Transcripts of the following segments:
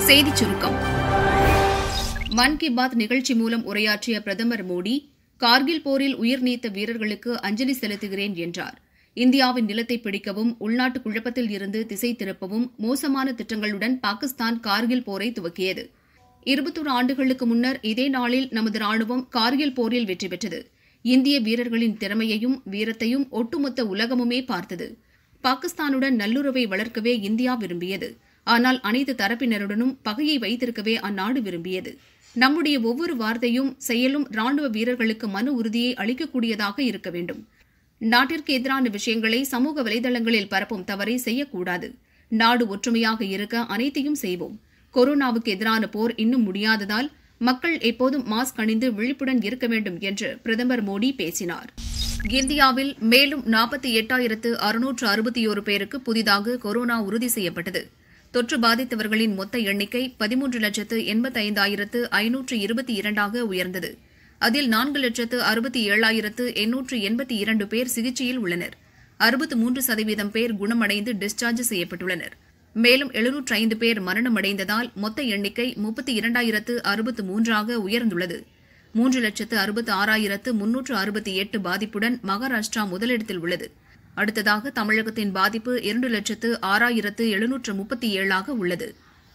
செய்திச் சுருக்கம் மன் கி பாத் நிகழ்ச்சி மூலம் உரையாற்றிய பிரதமர் மோடி கார்கில் போரில் உயிர் நீத்த வீரர்களுக்கு அஞ்சலி செலுத்துகிறேன் என்றார் இந்தியாவின் நிலத்தை பிடிக்கவும் உள்நாட்டு குழப்பத்தில் இருந்து திசை திருப்பவும் மோசமான திட்டங்களுடன் பாகிஸ்தான் கார்கில் போரை துவக்கியது இருபத்தொரு ஆண்டுகளுக்கு முன்னர் இதே நாளில் நமது ராணுவம் கார்கில் போரில் வெற்றி பெற்றது இந்திய வீரர்களின் திறமையையும் வீரத்தையும் ஒட்டுமொத்த உலகமுமே பார்த்தது பாகிஸ்தானுடன் நல்லுறவை வளர்க்கவே இந்தியா விரும்பியது ஆனால் அனைத்து தரப்பினருடனும் பகையை வைத்திருக்கவே அந்நாடு விரும்பியது நம்முடைய ஒவ்வொரு வார்த்தையும் செயலும் ராணுவ வீரர்களுக்கு மன உறுதியை அளிக்கக்கூடியதாக இருக்க வேண்டும் நாட்டிற்கு எதிரான விஷயங்களை சமூக வலைதளங்களில் பரப்பும் தவறை செய்யக்கூடாது நாடு ஒற்றுமையாக இருக்க அனைத்தையும் செய்வோம் கொரோனாவுக்கு எதிரான போர் இன்னும் முடியாததால் மக்கள் எப்போதும் மாஸ்க் அணிந்து விழிப்புடன் இருக்க வேண்டும் என்று பிரதமர் மோடி பேசினார் இந்தியாவில் மேலும் நாற்பத்தி எட்டாயிரத்து அறுநூற்று அறுபத்தியோரு பேருக்கு புதிதாக கொரோனா உறுதி செய்யப்பட்டது தொற்று பாதித்தவர்களின் மொத்த எண்ணிக்கை பதிமூன்று லட்சத்து எண்பத்தைந்தாயிரத்து ஐநூற்று இருபத்தி இரண்டாக உயர்ந்தது அதில் நான்கு லட்சத்து அறுபத்தி ஏழாயிரத்து எண்ணூற்று எண்பத்தி இரண்டு பேர் சிகிச்சையில் உள்ளனர் அறுபத்து மூன்று சதவீதம் பேர் குணமடைந்து டிஸ்சார்ஜ் செய்யப்பட்டுள்ளனர் மேலும் எழுநூற்று ஐந்து பேர் மரணமடைந்ததால் மொத்த எண்ணிக்கை முப்பத்தி இரண்டாயிரத்து அறுபத்து மூன்றாக உயர்ந்துள்ளது மூன்று லட்சத்து அறுபத்து ஆறாயிரத்து முன்னூற்று அறுபத்தி எட்டு பாதிப்புடன் மகாராஷ்டிரா முதலிடத்தில் உள்ளது அடுத்ததாக தமிழகத்தின் பாதிப்பு இரண்டு லட்சத்து ஆறாயிரத்து எழுநூற்று முப்பத்தி ஏழாக உள்ளது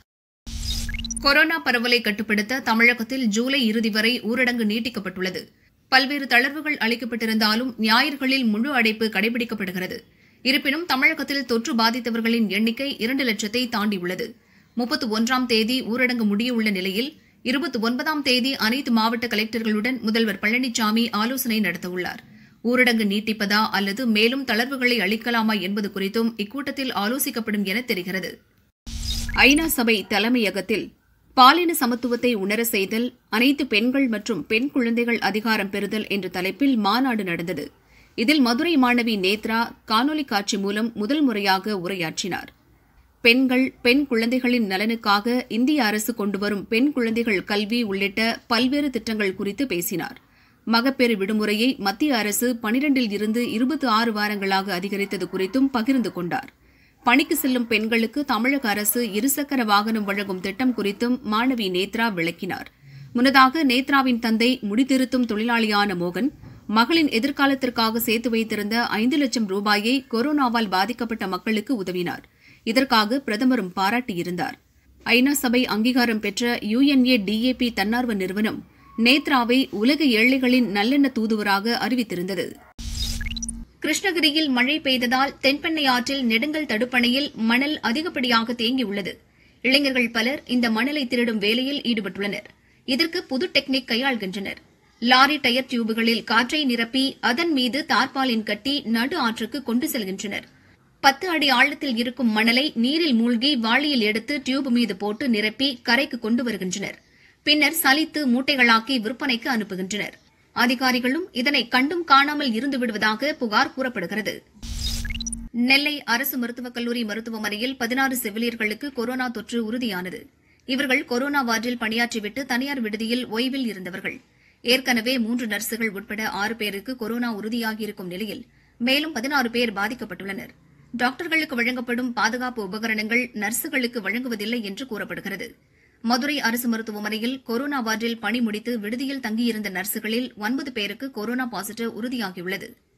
கொரோனா பரவலை கட்டுப்படுத்த தமிழகத்தில் ஜூலை இறுதி வரை ஊரடங்கு நீட்டிக்கப்பட்டுள்ளது பல்வேறு தளர்வுகள் அளிக்கப்பட்டிருந்தாலும் ஞாயிறுகளில் முழு அடைப்பு கடைபிடிக்கப்படுகிறது இருப்பினும் தமிழகத்தில் தொற்று பாதித்தவர்களின் எண்ணிக்கை இரண்டு லட்சத்தை தாண்டியுள்ளது முப்பத்து ஒன்றாம் தேதி ஊரடங்கு முடியவுள்ள நிலையில் இருபத்தி ஒன்பதாம் தேதி அனைத்து மாவட்ட கலெக்டர்களுடன் முதல்வர் பழனிசாமி ஆலோசனை நடத்தவுள்ளார் ஊரடங்கு நீட்டிப்பதா அல்லது மேலும் தளர்வுகளை அளிக்கலாமா என்பது குறித்தும் இக்கூட்டத்தில் ஆலோசிக்கப்படும் என தெரிகிறது ஐநா சபை தலைமையகத்தில் பாலின சமத்துவத்தை உணர செய்தல் அனைத்து பெண்கள் மற்றும் பெண் குழந்தைகள் அதிகாரம் பெறுதல் என்ற தலைப்பில் மாநாடு நடந்தது இதில் மதுரை மாணவி நேத்ரா காணொலி காட்சி மூலம் முதல் முறையாக உரையாற்றினார் பெண்கள் பெண் குழந்தைகளின் நலனுக்காக இந்திய அரசு கொண்டுவரும் பெண் குழந்தைகள் கல்வி உள்ளிட்ட பல்வேறு திட்டங்கள் குறித்து பேசினார் மகப்பேறு விடுமுறையை மத்திய அரசு பனிரெண்டில் இருந்து இருபத்தி ஆறு வாரங்களாக அதிகரித்தது குறித்தும் பகிர்ந்து கொண்டார் பணிக்கு செல்லும் பெண்களுக்கு தமிழக அரசு இருசக்கர வாகனம் வழங்கும் திட்டம் குறித்தும் மாணவி நேத்ரா விளக்கினார் முன்னதாக நேத்ராவின் தந்தை முடித்திருத்தும் தொழிலாளியான மோகன் மகளின் எதிர்காலத்திற்காக சேர்த்து வைத்திருந்த ஐந்து லட்சம் ரூபாயை கொரோனாவால் பாதிக்கப்பட்ட மக்களுக்கு உதவினார் இதற்காக பிரதமரும் பாராட்டியிருந்தார் ஐநா சபை அங்கீகாரம் பெற்ற யுஎன்ஏ டிஏபி தன்னார்வ நிறுவனம் நேத்ராவை உலக ஏழைகளின் நல்லெண்ண தூதுவராக அறிவித்திருந்தது கிருஷ்ணகிரியில் மழை பெய்ததால் தென்பெண்ணை ஆற்றில் நெடுங்கல் தடுப்பணையில் மணல் அதிகப்படியாக தேங்கியுள்ளது இளைஞர்கள் பலர் இந்த மணலை திருடும் வேலையில் ஈடுபட்டுள்ளனர் இதற்கு புது டெக்னிக் கையாள்கின்றனர் லாரி டயர் டியூபுகளில் காற்றை நிரப்பி அதன் மீது தார்பாலின் கட்டி நடு ஆற்றுக்கு கொண்டு செல்கின்றனர் பத்து அடி ஆழத்தில் இருக்கும் மணலை நீரில் மூழ்கி வாளியில் எடுத்து டியூப் மீது போட்டு நிரப்பி கரைக்கு கொண்டு வருகின்றனர் பின்னர் சலித்து மூட்டைகளாக்கி விற்பனைக்கு அனுப்புகின்றனர் அதிகாரிகளும் இதனை கண்டும் காணாமல் இருந்து விடுவதாக புகார் கூறப்படுகிறது நெல்லை அரசு மருத்துவக் கல்லூரி மருத்துவமனையில் பதினாறு செவிலியர்களுக்கு கொரோனா தொற்று உறுதியானது இவர்கள் கொரோனா வார்டில் பணியாற்றிவிட்டு தனியார் விடுதியில் ஓய்வில் இருந்தவர்கள் ஏற்கனவே மூன்று நர்சுகள் உட்பட ஆறு பேருக்கு கொரோனா உறுதியாகியிருக்கும் நிலையில் மேலும் பதினாறு பேர் பாதிக்கப்பட்டுள்ளனர் டாக்டர்களுக்கு வழங்கப்படும் பாதுகாப்பு உபகரணங்கள் நர்சுகளுக்கு வழங்குவதில்லை என்று கூறப்படுகிறது மதுரை அரசு மருத்துவமனையில் கொரோனா வார்டில் பணி முடித்து விடுதியில் தங்கியிருந்த நர்சுகளில் ஒன்பது பேருக்கு கொரோனா பாசிட்டிவ் உறுதியாகியுள்ளது